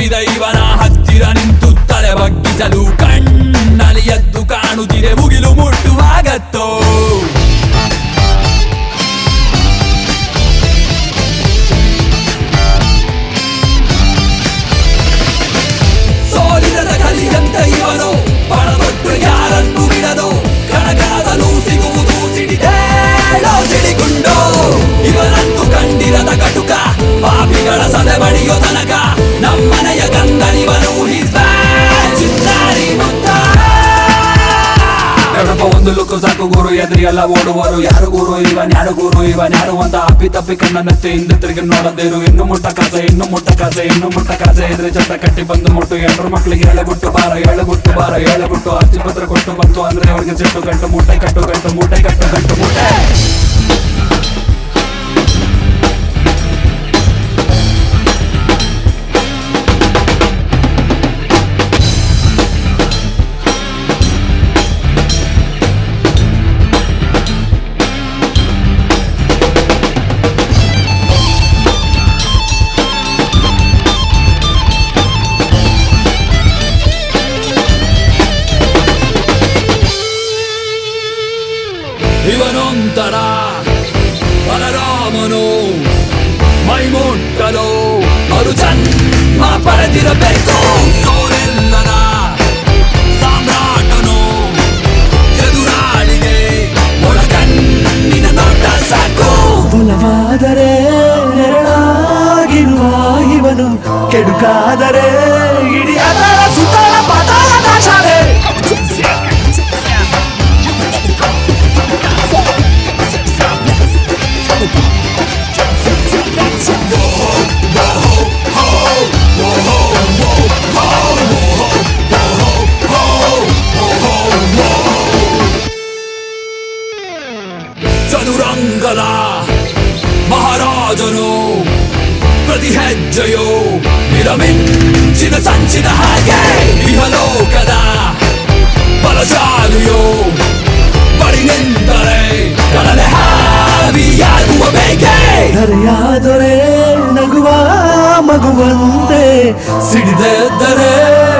ತಪ್ಪಿದ ಇವನ ಹತ್ತಿರ ನಿಂತು ತಲೆ ಬಗ್ಗಿಸಲು ಕಣ್ಣಲ್ಲಿ ಎದ್ದು ಕಾಣುತ್ತಿದೆ ಮುಗಿಲು ಮುಟ್ಟುವಾಗತ್ತೋ ಸೋಲಿರದ ಕಲಿಯಂತ ಇವನು ಪಣದೊಟ್ಟು ಯಾರನ್ನು ಬಿಡದು ಕಣಕಣದಲ್ಲೂ ಸಿಗುವುದು ಸಿಡಿದೇಳೋ ಸಿಡಿಗುಂಡು ಇವನನ್ನು ಕಂಡಿರದ ಕಟುಕ ಪಾಪಿಗಳ ಸದೆ ಬಡಿಯೋ ತನಕ ನಮ್ಮನೆಯ ಗಂಧನಿವನು He's bad, ಚಿತ್ತಾರಿ ಮುತ್ತ ಎರಡಪ್ಪ ಒಂದು ಲುಕ್ಕು ಸಾಕು ಗುರು ಎದುರಿಗೆಲ್ಲ ಓಡುವರು ಯಾರು ಗುರು ಇವನ್ ಯಾರು ಗುರು ಇವನ್ ಯಾರು ಅಂತ ಅಪ್ಪಿ ತಪ್ಪಿ ಕಣ್ಣನ್ನೆತ್ತಿ ಹಿಂದೆ ತಿರುಗಿ ನೋಡದಿರು ಇನ್ನು ಮುಟ್ಟ ಕಾಸೆ ಇನ್ನು ಮುಟ್ಟ ಕಾಸೆ ಇನ್ನು ಮುಟ್ಟ ಕಾಸೆ ಇದ್ರೆ ಚಟ್ಟ ಕಟ್ಟಿ ಬಂದು ಮುಟ್ಟು ಎಂಟ್ರು ಮಕ್ಳಿಗೆ ಎಳೆಬಿಟ್ಟು ಬಾರ ಎಳೆಬಿಟ್ಟು ಬಾರ ಎಳೆಬಿಟ್ಟು ಅರ್ಜಿ ಪತ್ರ ಕೊಟ್ಟು ಬಂತು ಅಂದ್ರೆ ಅವ್ರಿಗೆ ಸಿಟ್ಟು ಗಂಟು ಮೂಟೆ ಕಟ್ಟು ಗಂಟು ಮೂಟೆ ಕಟ್ಟು ಗಂಟು ಮೂಟೆ ಇವನೊಂತರ ಬಲರಾಮನು ಮೈಮುಟ್ಟಲು ಮರು ಜನ್ಮ ಪಡೆದಿರಬೇಕು ಸೋರೆಲ್ಲದ ಸಾಮ್ರಾಟನು ಎದುರಾಳಿಗೆ ಒಳಗಣ್ಣಿನ ನೋಟ ಸಾಕು ಬಲವಾದರೆ ನೆರಳಾಗಿರುವ ಇವನು ಕೆಡುಕಾದರೆ ಇಡೀ ಅದರ ಸುತ್ತಲ ಪತಾಳ ನಾಶವೇ ಚದುರಂಗದ ಮಹಾರಾಜನು ಪ್ರತಿ ಹೆಜ್ಜೆಯು ಮಿರಮಿಂಚಿನ ಸಂಚಿನ ಹಾಗೆ ಇಹಲೋಕದ ಬಲಶಾಲಿಯು ಬಳಿ ನಿಂತರೆ ಕಡಲೆ ಹಾವಿಯಾಗುವ ಬೇಕೆ ಧರೆಯಾದರೆ ನಗುವ ಮಗುವಂತೆ ಸಿಡಿದೆದ್ದರೆ